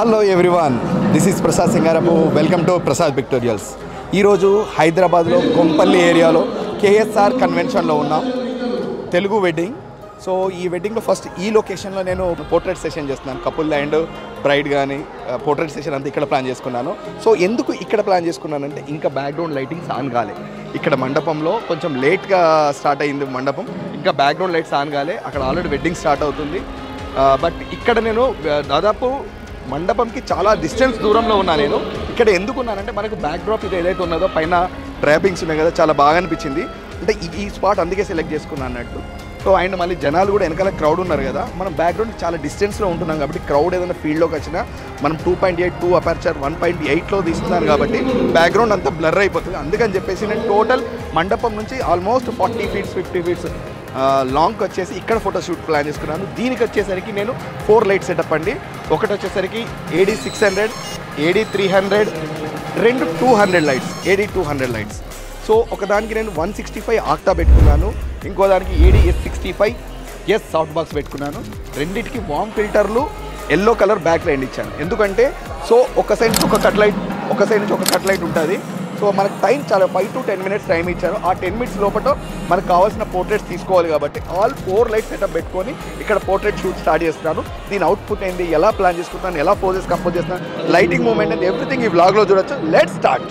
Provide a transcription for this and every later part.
hello everyone this is Prasad Singarapu welcome to Prasad pictorials ఈరోజు హైదరాబాద్లో కొంపల్లి ఏరియాలో కేఎస్ఆర్ కన్వెన్షన్లో ఉన్నాం తెలుగు వెడ్డింగ్ సో ఈ వెడ్డింగ్లో ఫస్ట్ ఈ లొకేషన్లో నేను పోర్ట్రేట్ సెషన్ చేస్తున్నాను కపుల్ అండ్ బ్రైడ్ కానీ పోర్ట్రేట్ సెషన్ అంతా ఇక్కడ ప్లాన్ చేసుకున్నాను సో ఎందుకు ఇక్కడ ప్లాన్ చేసుకున్నానంటే ఇంకా బ్యాక్గ్రౌండ్ లైటింగ్స్ ఆన్ కాలే ఇక్కడ మండపంలో కొంచెం లేట్గా స్టార్ట్ అయింది మండపం ఇంకా బ్యాక్గ్రౌండ్ లైట్స్ ఆన్ కాలే అక్కడ ఆల్రెడీ వెడ్డింగ్ స్టార్ట్ అవుతుంది బట్ ఇక్కడ నేను ఆ, దాదాపు మండపంకి చాలా డిస్టెన్స్ దూరంలో ఉన్నా నేను ఇక్కడ ఎందుకు ఉన్నానంటే మనకు బ్యాక్ డ్రాప్ ఇది ఏదైతే ఉన్నదో పైన ట్రాపింగ్స్ ఉన్నాయి కదా చాలా బాగా అనిపించింది అంటే ఈ ఈ స్పాట్ అందుకే సెలెక్ట్ చేసుకున్నాను అన్నట్టు సో అండ్ మళ్ళీ జనాలు కూడా వెనకాల క్రౌడ్ ఉన్నారు కదా మనం బ్యాక్గ్రౌండ్ చాలా డిస్టెన్స్లో ఉంటున్నాం కాబట్టి క్రౌడ్ ఏదైనా ఫీల్డ్లోకి వచ్చినా మనం two point eight two aperture one point ఎయిట్లో తీస్తున్నాను కాబట్టి బ్యాక్గ్రౌండ్ అంతా బ్లర్ అయిపోతుంది అందుకని చెప్పేసి నేను టోటల్ మండపం నుంచి almost forty feet fifty feet లాంగ్కి వచ్చేసి ఇక్కడ ఫోటోషూట్ ప్లాన్ చేసుకున్నాను దీనికి వచ్చేసరికి నేను ఫోర్ లైట్ సెటప్ అండి ఒకటి వచ్చేసరికి AD six hundred AD three hundred రెండు two hundred lights AD two hundred lights so ఒకదానికి నేను వన్ సిక్స్టీ ఫైవ్ ఆక్టా పెట్టుకున్నాను ఇంకో దానికి AD S sixty five S soft box పెట్టుకున్నాను రెండింటికి వామ్ ఫిల్టర్లు ఎల్లో కలర్ బ్యాక్ లైట్ ఇచ్చాను ఎందుకంటే సో ఒక సైడ్ నుంచి ఒక కట్ లైట్ ఒక సైడ్ నుంచి ఒక కట్ లైట్ ఉంటుంది సో మనకు టైం చాలా five to ten minutes time ఇచ్చారు ఆ టెన్ మినిట్స్ లోపల మనకు కావాల్సిన పోర్ట్రేట్స్ తీసుకోవాలి కాబట్టి ఆల్ ఫోర్ లైట్ సెటప్ పెట్టుకొని ఇక్కడ పోర్ట్రేట్ షూట్ స్టార్ట్ చేస్తున్నాను దీని అవుట్పుట్ ఏంది ఎలా ప్లాన్ చేసుకుంటాను ఎలా పోజెస్ కంపోజ్ చేస్తున్నాను లైటింగ్ మూమెంట్ అండ్ ఎవ్రీథింగ్ ఈ వ్లాగ్లో చూడొచ్చు లెట్ స్టార్ట్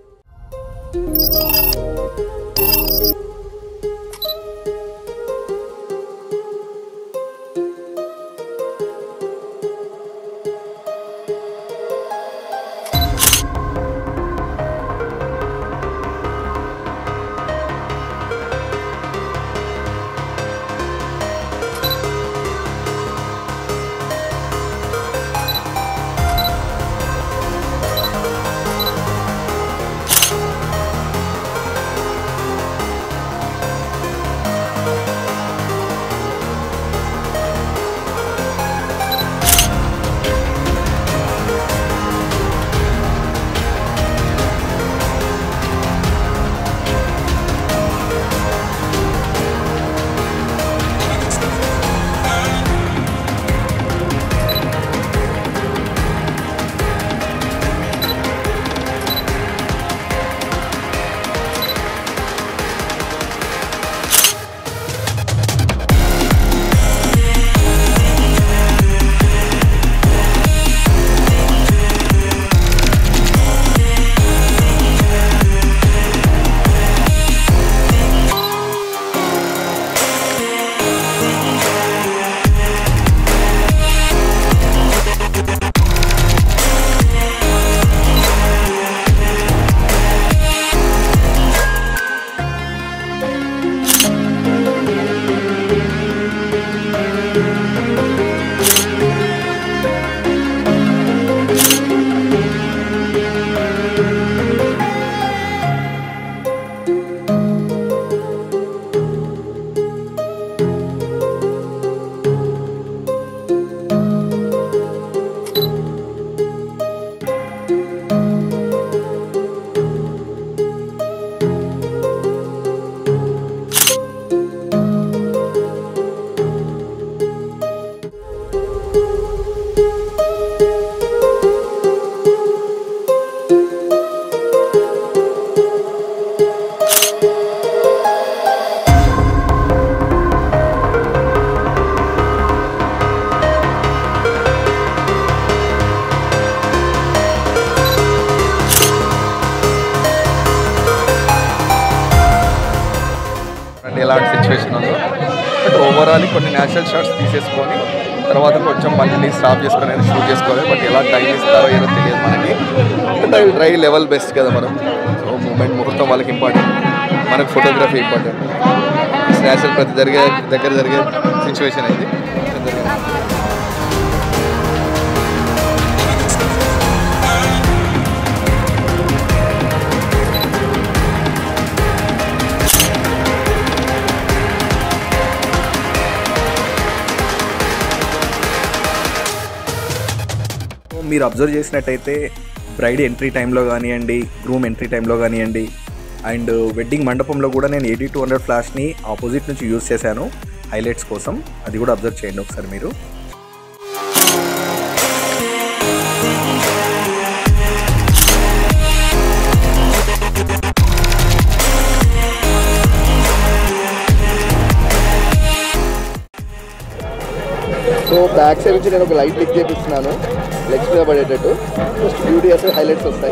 అంటే ఎలాంటి సిచ్యువేషన్ ఉందో బట్ ఓవరాల్ కొన్ని న్యాచురల్ షాట్స్ తీసేసుకొని తర్వాత కొంచెం మళ్ళీ స్టాప్ చేసుకొని అయినా షూట్ చేసుకోవాలి బట్ ఎలా టైం ఇస్తారో ఏదో తెలియదు మనకి బట్ అవి ట్రై లెవెల్ బెస్ట్ కదా మనం సో మూమెంట్ ముహూర్తం వాళ్ళకి ఇంపార్టెంట్ మనకు ఫోటోగ్రఫీ ఇంపార్టెంట్ న్యాచురల్ ప్రతి జరిగే దగ్గర జరిగే సిచ్యువేషన్ అయింది మీరు అబ్జర్వ్ చేసినట్టయితే బ్రైడ్ ఎంట్రీ టైంలో కానివ్వండి గ్రూమ్ ఎంట్రీ టైంలో కానివ్వండి అండ్ వెడ్డింగ్ మండపంలో కూడా నేను ఎయిటీ టూ హండ్రెడ్ ఫ్లాష్ని ఆపోజిట్ నుంచి యూస్ చేశాను హైలైట్స్ కోసం అది కూడా అబ్జర్వ్ చేయండి ఒకసారి మీరు సో బ్యాక్ సైడ్ నుంచి నేను ఒక లైట్ లిక్ చేపిస్తున్నాను లెగ్స్ మీద పడేటట్టు జస్ట్ బ్యూటీ అసలు హైలైట్స్ వస్తాయి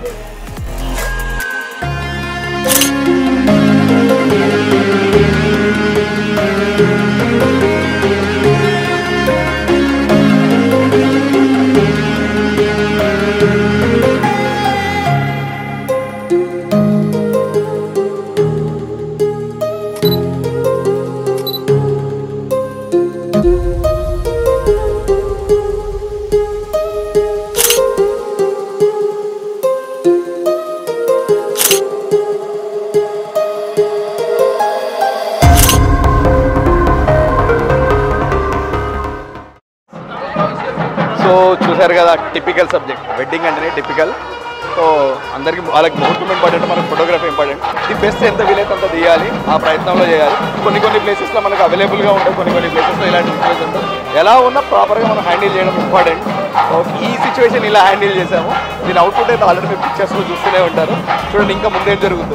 సో చూసారు కదా టిపికల్ సబ్జెక్ట్ వెడ్డింగ్ అంటేనే టిపికల్ సో అందరికి వాళ్ళకి ముహూర్తం ఇంపార్టెంట్ మనకి ఫోటోగ్రఫీ ఇంపార్టెంట్ ది బెస్ట్ ఎంత వీలైతే అంత తీయాలి ఆ ప్రయత్నంలో చేయాలి కొన్ని కొన్ని ప్లేసెస్లో మనకు అవైలబుల్గా ఉంటాయి కొన్ని కొన్ని ప్లేసెస్లో ఇలాంటి సిచ్యువేషన్ ఉంటుంది ఎలా ఉన్నా ప్రాపర్గా మనం హ్యాండిల్ చేయడం ఇంపార్టెంట్ సో ఈ సిచ్యువేషన్ ఇలా హ్యాండిల్ చేసాము దీని అవుట్పుట్ అయితే ఆల్రెడీ మీరు పిక్చర్స్లో చూస్తూనే ఉంటారు చూడండి ఇంకా ముందేం జరుగుతుందో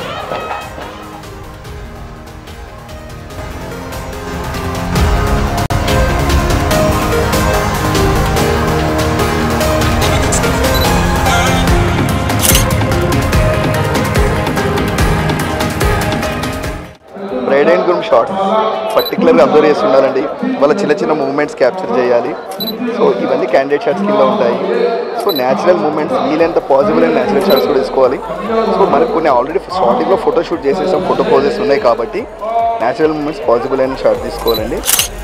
బ్రైడ్ అండ్ గ్రూమ్ షాట్ పర్టికులర్గా అబ్జర్వ్ చేసి ఉండాలండి వాళ్ళ చిన్న చిన్న మూమెంట్స్ క్యాప్చర్ చేయాలి సో ఇవన్నీ క్యాండిడేట్ షాట్స్ కింద ఉంటాయి సో న్యాచురల్ మూమెంట్స్ వీలైనంత పాసిబుల్ అయిన న్యాచురల్ షాట్స్ కూడా తీసుకోవాలి సో మనకు కొన్ని ఆల్రెడీ స్టార్టింగ్లో ఫోటో షూట్ చేసేసాం ఫోటో పోజెస్ ఉన్నాయి కాబట్టి న్యాచురల్ మూమెంట్స్ పాసిబుల్ అయిన షాట్ తీసుకోవాలండి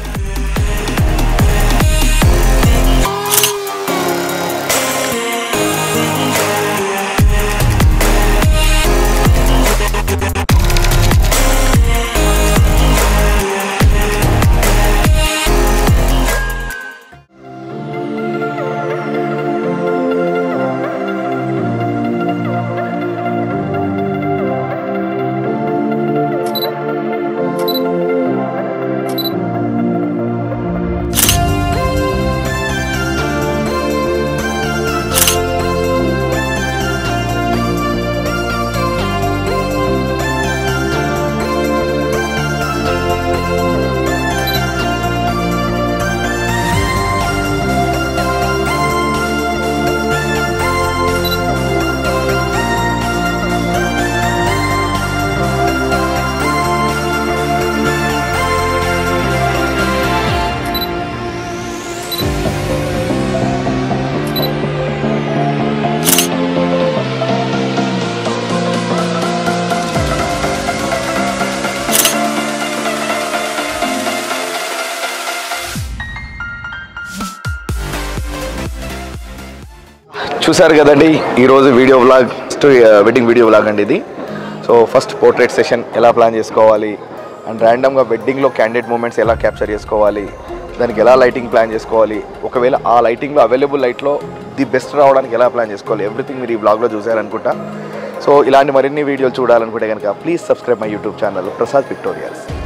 చూసారు కదండి ఈరోజు video vlog wedding video vlog అండి ఇది సో ఫస్ట్ పోర్ట్రేట్ సెషన్ ఎలా ప్లాన్ చేసుకోవాలి అండ్ ర్యాండమ్గా వెడ్డింగ్లో క్యాండిడేట్ మూమెంట్స్ ఎలా క్యాప్చర్ చేసుకోవాలి దానికి ఎలా లైటింగ్ ప్లాన్ చేసుకోవాలి ఒకవేళ ఆ లైటింగ్లో అవైలబుల్ లైట్లో ది బెస్ట్ రావడానికి ఎలా ప్లాన్ చేసుకోవాలి ఎవ్రీథింగ్ మీరు ఈ బ్లాగ్లో చూసారనుకుంటా సో ఇలాంటి మరిన్ని వీడియోలు చూడాలనుకుంటే కనుక please subscribe my YouTube channel Prasad పిక్టోరియల్స్